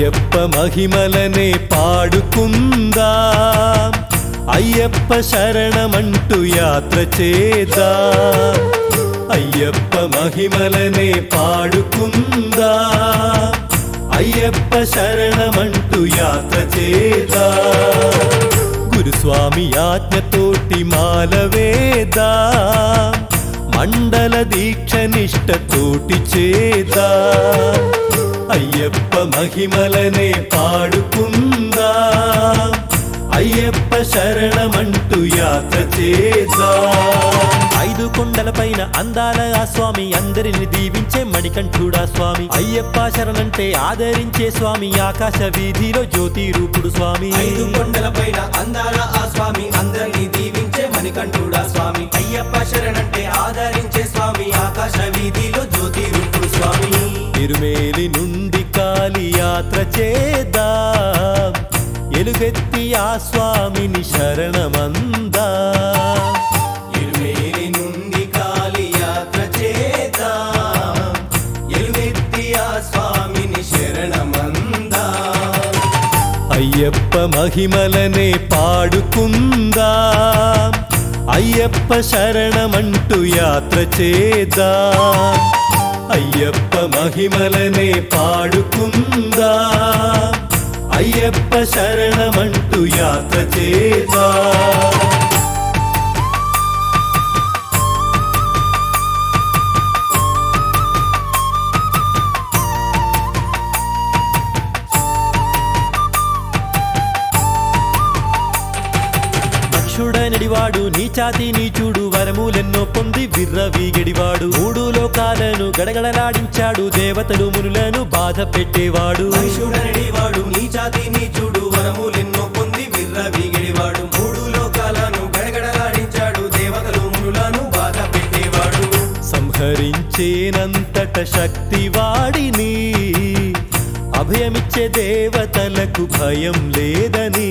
అయ్యప్ప మహిమలనే పాడుకుందా అయ్యప్ప శరణమంటూ యాత్ర చేదా అయ్యప్ప మహిమలనే పాడుకుందా అయ్యప్ప శరణమంటూ యాత్ర చేదా గురుస్వామి ఆజ్ఞతోటి మాలవేదా మండల దీక్ష నిష్టతోటి చేదా అయ్యప్ప మహిమలనే పాడుకుందా అయ్యప్ప శరణమంటూ యాత్ర చేదా ఐదు కొండలపైన అందాల ఆ స్వామి అందరిని దీవించే మణికంఠుడా స్వామి అయ్యప్ప శరణంటే ఆదరించే స్వామి ఆకాశ వీధిలో జ్యోతి రూపుడు స్వామి ఐదు కొండలపైన అందాల ఆ స్వామి అందరినీ దీవించే మణికంఠుడా స్వామి అయ్యప్ప శరణంటే ఆదరించే స్వామి ఆకాశ వీధిలో జ్యోతి రూపుడు స్వామి తిరుమేలి నుండి కాలి యాత్ర చేదా ఎలుగెత్తి ఆ స్వామిని శరణమందా ఇరుమేలి నుండి కాలి యాత్ర చేద్దా ఎలుగెత్తి ఆ స్వామిని శరణమందా అయ్యప్ప మహిమలనే పాడుకుందా అయ్యప్ప శరణమంటూ యాత్ర చేదా అయ్యప్ప మహిమలనే పాడుకుందా అయ్యప్ప శరణమంటూ యాత్ర చేదా దక్షుడనడివాడు నీచాతి నీచుడు వరములెన్నో పొంది విర్రవీగడివాడు మూడు లోకాలను గడగడలాడించాడు దేవతలు మునులను బాధ పెట్టేవాడు మహిషుడనడి వాడు నీ జాతి నీ చూడు వరములెన్నో పొంది విర్ర వీగిడివాడు మూడు లోకాలను గడగడలాడించాడు దేవతలు మునులను బాధ పెట్టేవాడు సంహరించేనంతట శక్తి వాడిని అభయమిచ్చే దేవతలకు భయం లేదని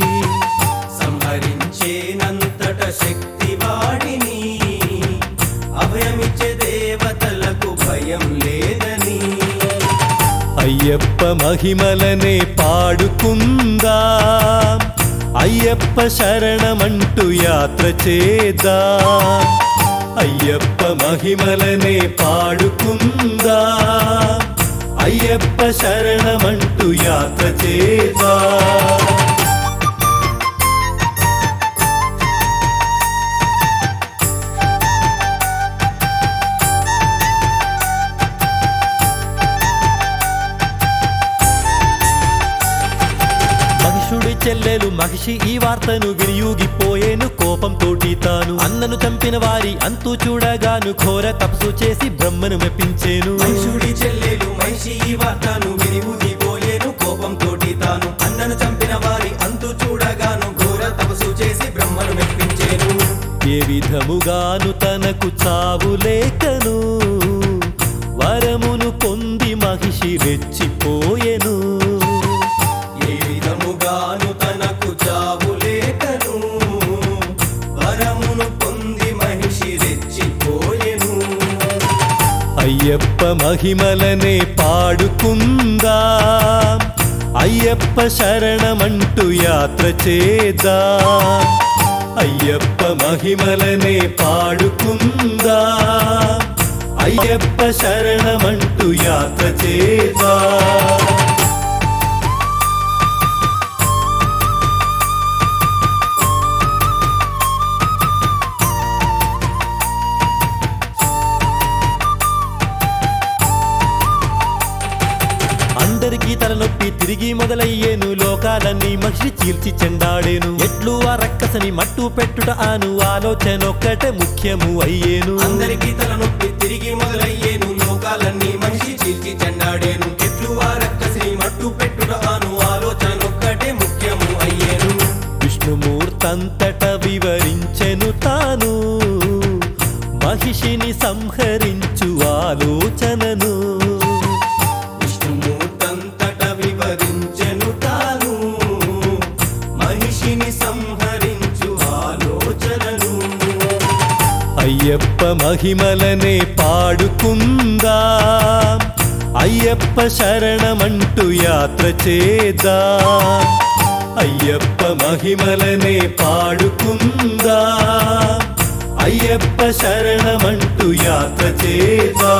సంహరించేనంతట శక్తి వాడిని అభయమిచ్చే దేవతలకు భయం లేదని అయ్యప్ప మహిమలనే పాడుకుందా అయ్యప్ప శరణమంటూ యాత్ర చేదా అయ్యప్ప మహిమలనే పాడుకుందా అయ్యప్ప శరణమంటూ యాత్ర చేదా మహిషుడి చెల్లెలు మహిషి ఈ వార్తను వినియోగిపోయేను కోపంతోటి తాను అన్నను చంపిన వారి అంతు చూడగాను ఘోర తపస్సు చేసి బ్రహ్మను మెప్పించేను మహిషుడి చెల్లెలు మహిషి ఈ వార్తను విని ఊగిపోయేను కోపంతోటి తాను అన్నను చంపిన వారి అంతు చూడగాను ఘోర తపస్సు చేసి బ్రహ్మను మెప్పించేను ఏ విధముగాను తనకు చావు లేకను వరమును పొంది మహిషి రెచ్చిపోయెను ఏ విధముగాను తనకు చావు లేకను వరమును పొంది మహిషి రెచ్చిపోయెను అయ్యప్ప మహిమలనే పాడుకుందా అయ్యప్ప శరణమంటూ యాత్ర చేదా అయ్యప్ప మహిమలనే పాడుకుందా అయ్యప్ప శరణమంటూ యాత్ర చేదా అందరికీ తలనొప్పి తిరిగి మొదలయ్యేను లోకాలన్నీ మహిషి చీల్చి చెండాడేను ఎట్లు ఆ రక్కసని మట్టు పెట్టుట ఆను ఆలోచన ఒక్కటే ముఖ్యము అయ్యేను అందరికీ తలనొప్పి తిరిగి మొదలయ్యేను లోకాలన్నీ మనిషి చీల్చి చెండాడేను ఎట్లు ఆ రక్కసిని మట్టు పెట్టుట ఆను ఆలోచన ఒక్కటే ముఖ్యము అయ్యేను విష్ణుమూర్తంతట వివరించెను తాను మహిషిని సంహరించు ఆలోచనను విష్ణుమూర్తంతట వివరించెను తాను మహిషిని సంహరించు ఆలోచనను అయ్యప్ప మహిమలనే పాడుకుందా అయ్యప్ప శరణమంటూ యాత్ర చేదా అయ్యప్ప మహిమలనే పాడుకుందా అయ్యప్ప శరణమంటూ యాత్ర చేదా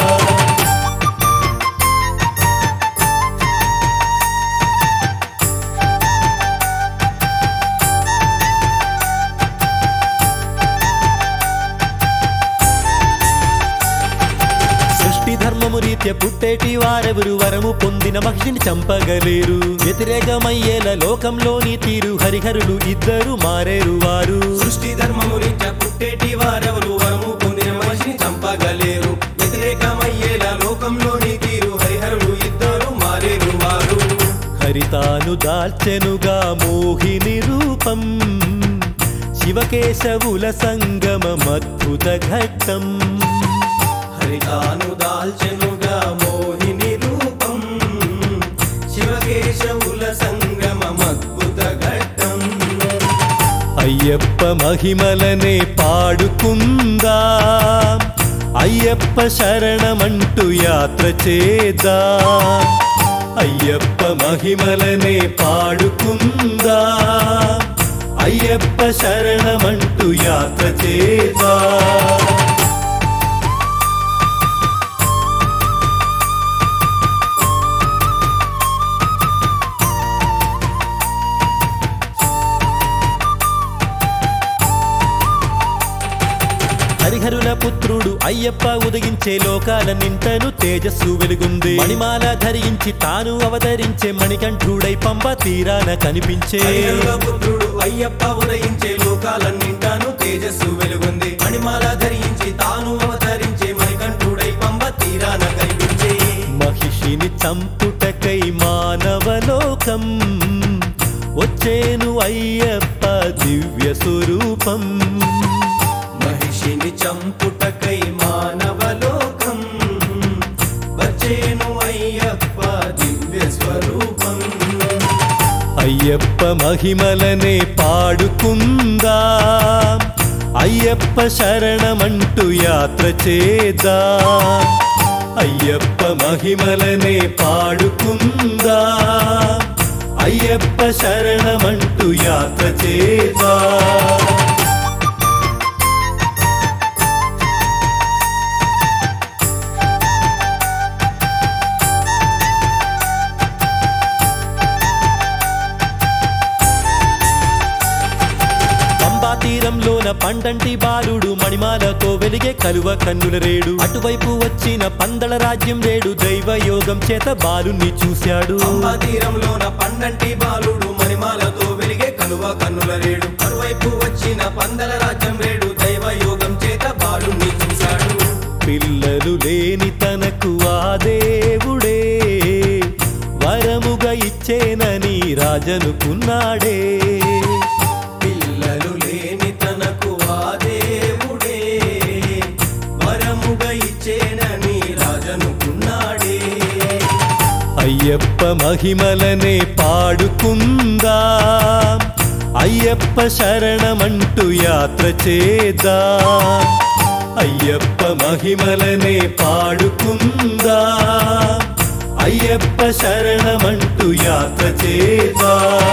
సృష్టి ధర్మము రీత్య పుట్టేటి వారెవరు వరము పొందిన మహిషిని చంపగలేరు వ్యతిరేకమయ్యేల లోకంలోని తీరు హరిహరులు ఇద్దరు మారేరు వారు సృష్టి ధర్మము రీత్యా పుట్టేటి వారెవరు వరము పొందిన మనిషిని చంపగలేరు వ్యతిరేకమయ్యేలా లోకంలోని తీరు హరిహరులు ఇద్దరు మారేరు వారు హరితాను దాల్చెనుగా మోహిని రూపం శివకేశవుల సంగమమద్భుత ఘట్టం హరితాను దాల్చెనుగా మోహిని రూపం శివకేశవుల సంగమం అద్భుత ఘట్టం అయ్యప్ప మహిమలనే పాడుకుందా అయ్యప్ప శరణమంటూ యాత్ర చేదా అయ్యప్ప మహిమలనే పాడుకుందా అయ్యప్ప శరణమంటూ యాత్ర చేదా హరిహరుల పుత్రుడు అయ్యప్ప ఉదగించే లోకాల నింటను తేజస్సు వెలుగుంది మణిమాల ధరించి తాను అవతరించే మణికంఠుడై పంప తీరాన కనిపించే హరిహరుల పుత్రుడు అయ్యప్ప ఉదయించే లోకాలన్నింటాను తేజస్సు వెలుగుంది మణిమాల ధరించి తాను అవతరించే మణికంఠుడై పంబ తీరాన కనిపించే మహిషిని చంపుటకై మానవలోకం వచ్చేను అయ్యప్ప దివ్య స్వరూపం మహిషిని చంపుటకై మానవలోకం వచ్చేను అయ్యప్ప దివ్య స్వరూపం అయ్యప్ప మహిమలనే పాడుకుందా అయ్యప్ప శరణమంటూ యాత్ర చేదా అయ్యప్ప మహిమలనే పాడుకుందా అయ్యప్ప శరణమంటూ యాత్ర చేదా పంబా తీరంలోన పండంటి బాలుడు మణిమాలతో వెలిగే కలువ కన్నుల రేడు అటువైపు వచ్చిన పందల రాజ్యం రేడు దైవ యోగం చేత బాలుని చూశాడు అంబా తీరంలోన పండంటి బాలుడు మణిమాలతో వెలిగే కలువ కన్నుల రేడు మరువైపు వచ్చిన పందల రాజ్యం రేడు దైవ యోగం చేత బాలుణ్ణి చూశాడు పిల్లలు లేని తనకు ఆ దేవుడే వరముగా ఇచ్చేనని రాజనుకున్నాడే పిల్లలు లేని తనకు ఆ దేవుడే వరముగా ఇచ్చేనని రాజనుకున్నాడే అయ్యప్ప మహిమలనే పాడుకుందా అయ్యప్ప శరణమంటూ యాత్ర చేదా అయ్యప్ప మహిమలనే పాడుకుందా అయ్యప్ప శరణమంటూ యాత్ర చేదా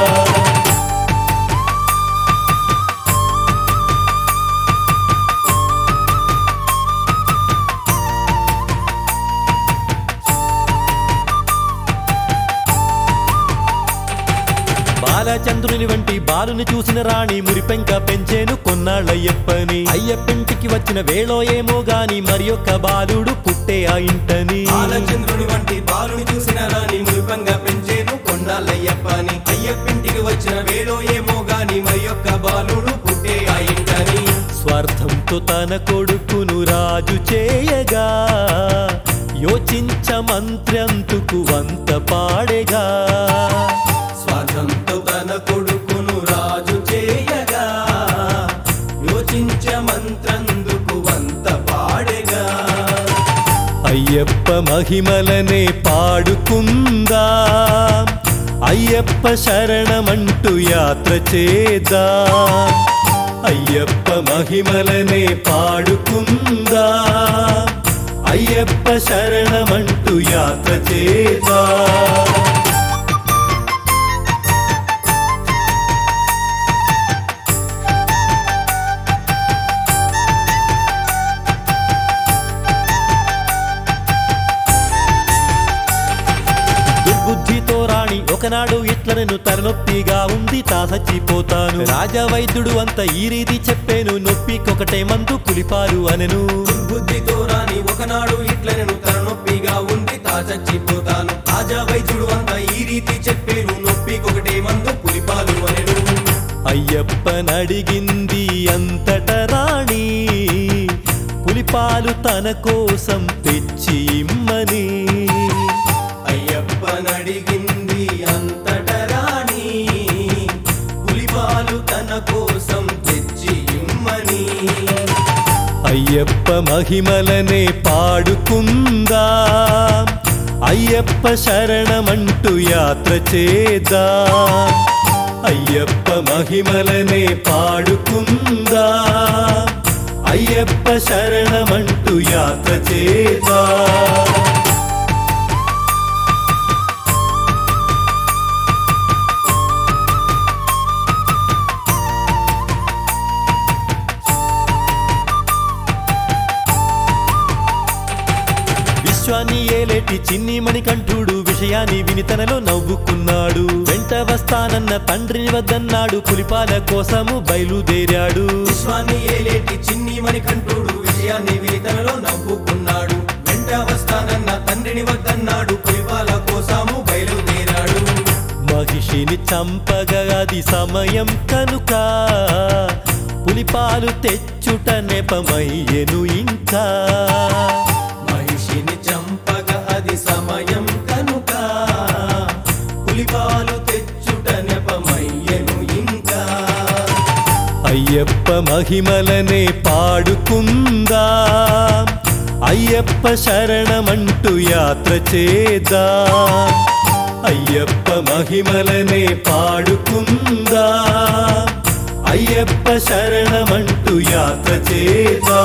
బాలచంద్రుని వంటి బాలుని చూసిన రాణి మురిపెంక పెంచేను కొన్నాళ్ళయ్యప్పని అయ్యప్పింటికి వచ్చిన వేళో ఏమో గాని మరి ఒక్క బాలుడు పుట్టే ఆ ఇంటని బాలచంద్రుని వంటి బాలుని చూసిన రాణి మురిపంగా పెంచేను కొండాలయ్యప్పని అయ్యప్పింటికి వచ్చిన వేళో ఏమో గాని మరి యొక్క బాలుడు పుట్టే ఆ ఇంటని స్వార్థంతో తన కొడుకును రాజు చేయగా యోచించ మంత్రంతుకు వంత పాడేగా స్వార్థంతో తన కొడుకును రాజు చేయగా యోచించ మంత్రందుకు వంత పాడెగా అయ్యప్ప మహిమలనే పాడుకుందా అయ్యప్ప శరణమంటూ యాత్ర చేదా అయ్యప్ప మహిమలనే పాడుకుందా అయ్యప్ప శరణమంటూ యాత్ర చేదా దుర్బుద్ధితో రాణి ఒకనాడు ఇట్ల నేను తలనొప్పిగా ఉంది తా చచ్చిపోతాను రాజవైద్యుడు అంత ఈ రీతి చెప్పాను నొప్పికొకటే మందు పులిపాలు అనెను బుద్ధితో రాని ఒకనాడు ఇట్లనెను తన నొప్పిగా ఉంది తా చచ్చిపోతాను రాజా వైద్యుడు అంత ఈ రీతి చెప్పేను నొప్పికొకటే మందు పులిపాలు అనెను అయ్యప్పనడిగింది అంతట రాణి పులిపాలు తన కోసం తెచ్చి ఇమ్మని అయ్యప్పనడిగింది అంతట రాణి పులిపాలు తన కోసం తెచ్చి ఇమ్మని అయ్యప్ప మహిమలనే పాడుకుందా అయ్యప్ప శరణమంటూ యాత్ర చేదా అయ్యప్ప మహిమలనే పాడుకుందా అయ్యప్ప శరణమంటూ యాత్ర చేదా విశ్వాన్ని ఏలేటి చిన్ని మణికంఠుడు విషయాన్ని విని తనలో నవ్వుకున్నాడు వెంట వస్తానన్న తండ్రిని వద్దన్నాడు పులిపాల కోసము బయలుదేరాడు విశ్వాన్ని ఏలేటి చిన్ని మణికంఠుడు విజయాన్ని విని తనలో నవ్వుకున్నాడు వెంట వస్తానన్న తండ్రిని వద్దన్నాడు పులిపాల కోసము బయలుదేరాడు మహిషిని చంపగా అది సమయం కనుక పులిపాలు తెచ్చుట నెపమయ్యెను ఇంకా మహిషిని చంపగ అది సమయం కనుక పులిపాలు తెచ్చుట నెపమయ్యను ఇంకా అయ్యప్ప మహిమలనే పాడుకుందా అయ్యప్ప శరణమంటూ యాత్ర చేదా అయ్యప్ప మహిమలనే పాడుకుందా అయ్యప్ప శరణమంటూ యాత్ర చేదా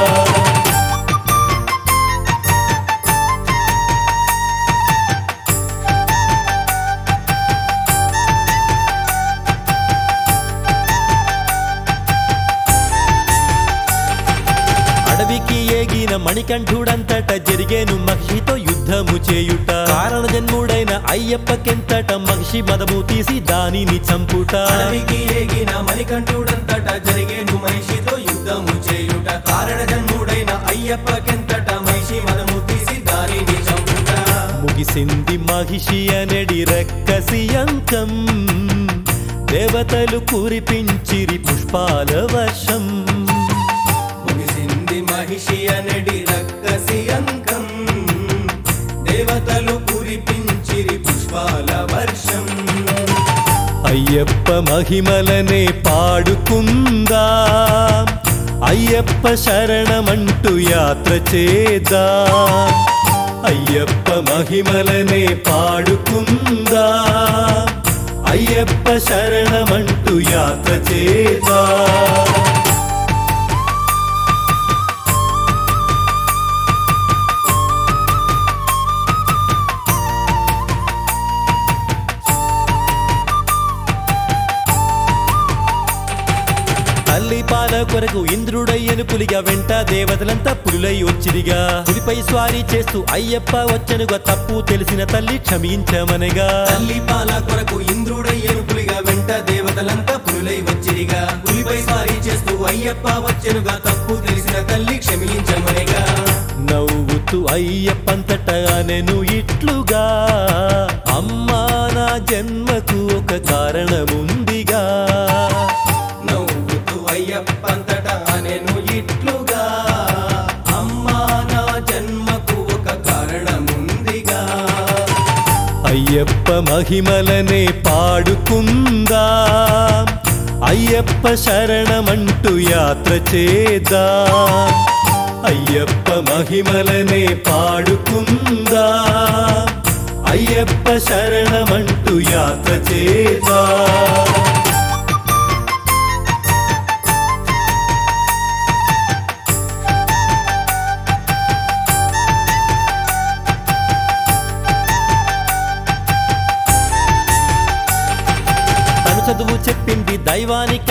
అడవికి ఏగిన మణికంఠుడంతట జరిగేను మహిషితో యుద్ధము చేయుట కారణ జన్ముడైన అయ్యప్పకెంతట మహిషి మదము తీసి దానిని చంపుట అడవికి ఏగిన మణికంఠుడంతట జరిగేను మహిషితో యుద్ధము చేయుట కారణ జన్ముడైన అయ్యప్పకెంతట మహిషి మనము తీసి దానిని చంపుట ముగిసింది మహిషి అనడి రక్కసి అంకం దేవతలు కురిపించిరి పుష్పాల వర్షం ముగిసింది మహిషి అనడి రక్కసి అంకం దేవతలు కురిపించిరి పుష్పాల వర్షం అయ్యప్ప మహిమలనే పాడుకుందా అయ్యప్ప శరణమంటూ యాత్ర చేదా అయ్యప్ప మహిమలనే పాడుకుందా అయ్యప్ప శరణమంటూ యాత్ర చేదా తల్లి పాల కొరకు ఇంద్రుడయ్యను పులిగా వెంట దేవతలంతా పులులై వచ్చిరిగా పులిపై స్వారీ చేస్తూ అయ్యప్ప వచ్చనుగా తప్పు తెలిసిన తల్లి క్షమించమనగా తల్లి పాల కొరకు ఇంద్రుడయ్యను పులిగా వెంట దేవతలంతా పులులై వచ్చిరిగా పులిపై సారి చేస్తూ అయ్యప్ప వచ్చెనుగా తప్పు తెలిసిన తల్లి క్షమించమనిగా నవ్వుతూ అయ్యప్పంతట అనెను ఇట్లుగా అమ్మా నా జన్మకు ఒక కారణముందిగా నవ్వుతూ అయ్యప్పంతట అనెను ఇట్లుగా అమ్మా నా జన్మకు ఒక కారణముందిగా అయ్యప్ప మహిమలనే పాడుకుందా అయ్యప్ప శరణమంటూ యాత్ర చేదా అయ్యప్ప మహిమలనే పాడుకుందా అయ్యప్ప శరణమంటూ యాత్ర చేదా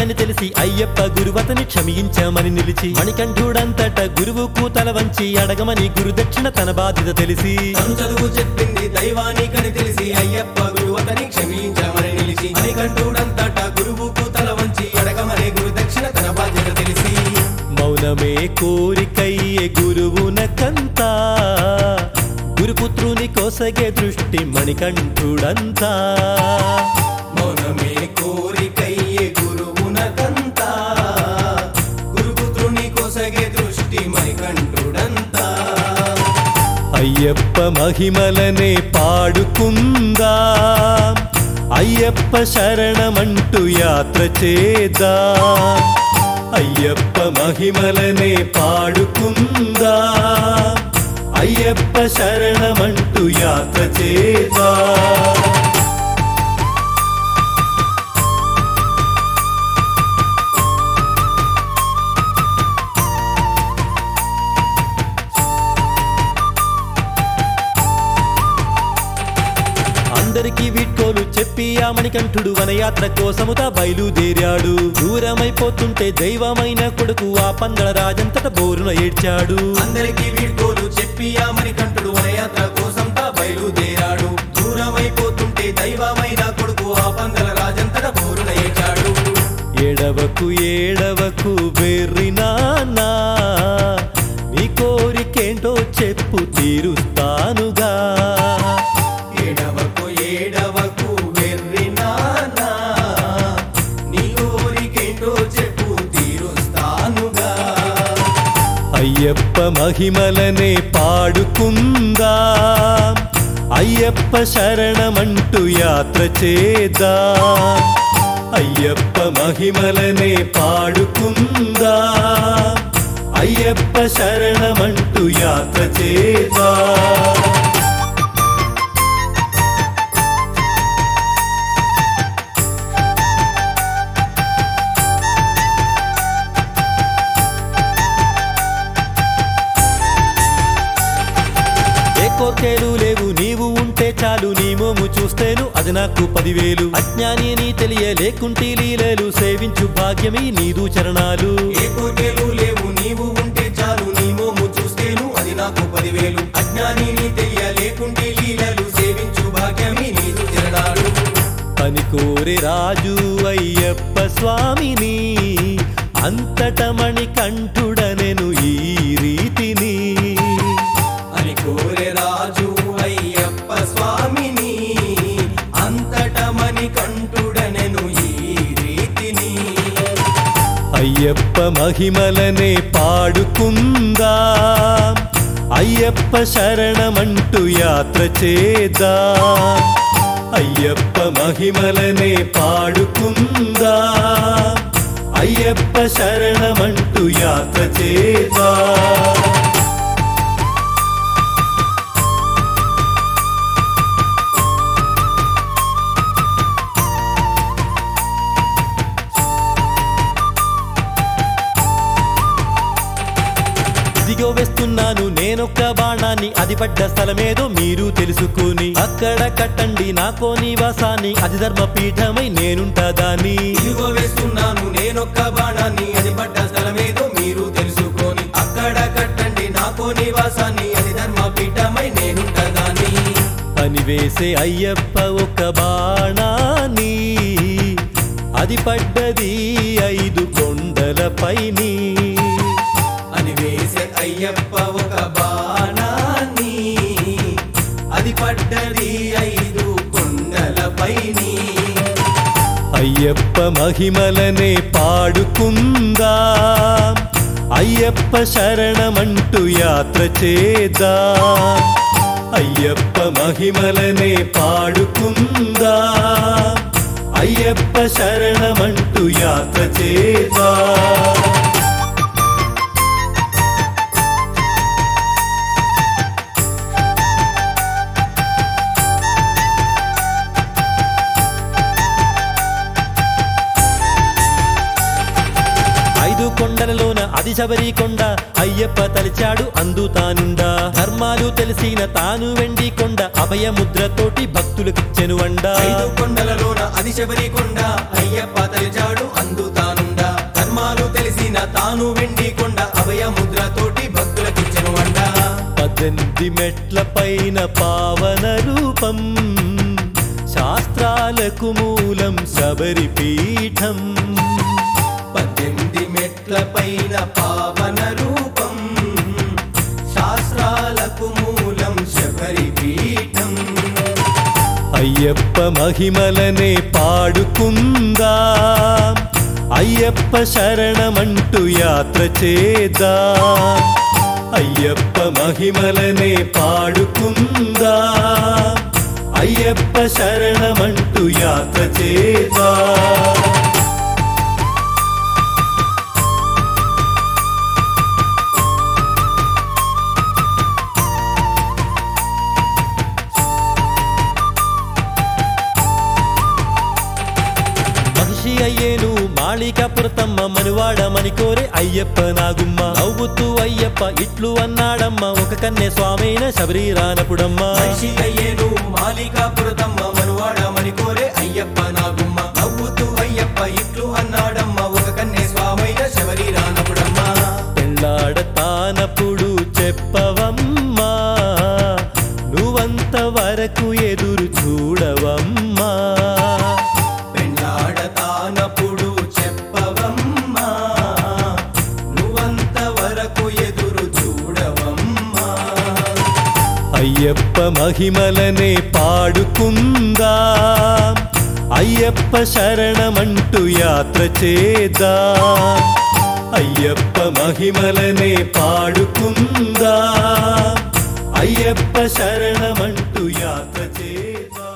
అని తెలిసి అయ్యప్ప గురువతని క్షమించమని నిలిచి మణికంఠుడంతట గురువుకు తల వంచి అడగమని గురుదక్షిణ తన బాధ్యత తెలిసి తను చదువు చెప్పింది దైవానికని తెలిసి అయ్యప్ప గురువు అతని క్షమించమని నిలిచి మణికంఠుడంతట గురువుకు తల వంచి అడగమని గురు దక్షిణ తన బాధ్యత తెలిసి మౌనమే కోరికయ్యే గురువునకంతా గురుపుత్రుని కోసగే దృష్టి మణికంఠుడంతా మౌనమే కోరికయ్యే గురువునకంతా గురుపుత్రుని కొసగే దృష్టి మణికంఠుడంతా అయ్యప్ప మహిమలనే పాడుకుందా అయ్యప్ప శరణమంటూ యాత్ర చేదా అయ్యప్ప మహిమలనే పాడుకుందా అయ్యప్ప శరణమంటూ యాత్ర చేదా అందరికీ వీడ్కోలు చెప్పి ఆ మణికంఠుడు వనయాత్ర కోసముతా బయలుదేరాడు దూరమైపోతుంటే దైవమైన కొడుకు ఆ పందల రాజంతట బోరున ఏడ్చాడు అందరికీ వీడ్కోలు చెప్పి ఆ మణికంఠుడు వనయాత్ర కోసం తా బయలుదేరాడు దూరమైపోతుంటే దైవమైన కొడుకు ఆ పందల రాజంతట బోరున ఏచాడు ఏడవకు ఏడవకు వెర్రినానా నీ కోరికేంటో చెప్పు తీరుస్తానుగా ఏడవకు ఏడవకు వెర్రి నానా నీ కోరికేంటో చెప్పు తీరుస్తానుగా అయ్యప్ప మహిమలనే పాడుకుందా అయ్యప్ప శరణమంటూ యాత్ర చేదా అయ్యప్ప మహిమలనే పాడుకుందా అయ్యప్ప శరణమంటూ యాత్ర చేదా ఏ కోర్కేలు లేవు నీవు ఉంటే చాలు నీ మోము చూస్తేను అది నాకు పదివేలు అజ్ఞాని నీ తెలియ లేకుంటే లీలలు సేవించు భాగ్యమే నీదు చరణాలు ఏ కోరికలు లేవు నీవు ఉంటే చాలు నీ మోము చూస్తేను అది నాకు పదివేలు అజ్ఞాని నీ తెలియ లేకుంటే లీలలు సేవించు భాగ్యమి నీదు తిరణాలు అని కోరి రాజు అయ్యప్ప స్వామిని అంతటమణి కంఠుడనెను ఈ రీతిని అని కోరె రాజు అయ్యప్ప స్వామిని అంతటమని కంటుడనెను ఈ రీతిని అయ్యప్ప మహిమలనే పాడుకుందా అయ్యప్ప శరణమంటూ యాత్ర చేదా అయ్యప్ప మహిమలనే పాడుకుందా అయ్యప్ప శరణమంటూ యాత్ర చేదా ఇదిగో వేస్తున్నాను నేనొక్క బాణాన్ని అది పడ్డ స్థలమేదో మీరు తెలుసుకుని అక్కడ కట్టండి నాకో నివాసాన్ని అది ధర్మపీఠమై నేనుంటా దాన్ని ఇదిగో వేస్తున్నాను నేనొక్క బాణాన్ని అది పడ్డ స్థలమేదో మీరు తెలుసుకొని అక్కడ కట్టండి నాకో నివాసాన్ని అది ధర్మపీఠమై నేనుంటదాని అని వేసే అయ్యప్ప ఒక బాణాన్ని అది పడ్డది ఐదు కొండలపైని అని వేసే అయ్యప్ప ఒక బాణాన్ని అది పడ్డది ఐదు కొండలపైని అయ్యప్ప మహిమలనే పాడుకుందా అయ్యప్ప శరణమంటూ యాత్ర చేదా అయ్యప్ప మహిమలనే పాడుకుందా అయ్యప్ప శరణమంటూ యాత్ర చేదా ఐదు కొండలలోన అది శబరి కొండ అయ్యప్ప తలిచాడు అందుతానుండా ధర్మాలు తెలిసిన తాను వెండి కొండ అభయముద్రతోటి భక్తులకిచ్చెను అండా ఐదు కొండలలోన అది శబరి కొండ అయ్యప్ప తలిచాడు అందుతాను తాను వెండి కొండ అభయ ముద్రతోటి భక్తులకిచ్చెను అంట పద్దెనిమిది మెట్ల పైన పావన రూపం శాస్త్రాలకు మూలం శబరి పీఠం పద్దెనిమిది మెట్ల పైన పావన రూపం శాస్త్రాలకు మూలం శబరి పీఠం అయ్యప్ప మహిమలనే పాడుకుందాం అయ్యప్ప శరణమంటూ యాత్ర చేద్దాం అయ్యప్ప మహిమలనే పాడుకుందాం అయ్యప్ప శరణమంటూ యాత్ర చేద్దాం మహిషి అయ్యేను మాళికాపురతమ్మ మనువాడ మణికోరే అయ్యప్ప నాగుమ్మ నవ్వుతూ అయ్యప్ప ఇట్లు అన్నాడమ్మ ఒక కన్నె స్వామైన శబరి రానపుడమ్మ మనిషి అయ్యేను మాలికాపురతమ్మ మనువాడ మణికోరే అయ్యప్ప నాగుమ్మ నవ్వుతూ అయ్యప్ప ఇట్లు అన్నాడమ్మ ఒక కన్నే స్వామైన శబరి రానపుడమ్మ పెళ్ళాడతానప్పుడు చెప్పవమ్మా నువ్వంత వరకు ఎదురు చూడవమ్మా పెళ్ళాడతానప్పుడు చెప్పవమ్మా నువ్వంత వరకు ఎదురు చూడవమ్మా అయ్యప్ప మహిమలనే పాడుకుందాం అయ్యప్ప శరణమంటూ యాత్ర చేద్దాం అయ్యప్ప మహిమలనే పాడుకుందాం అయ్యప్ప శరణమంటూ యాత్ర చేద్దాం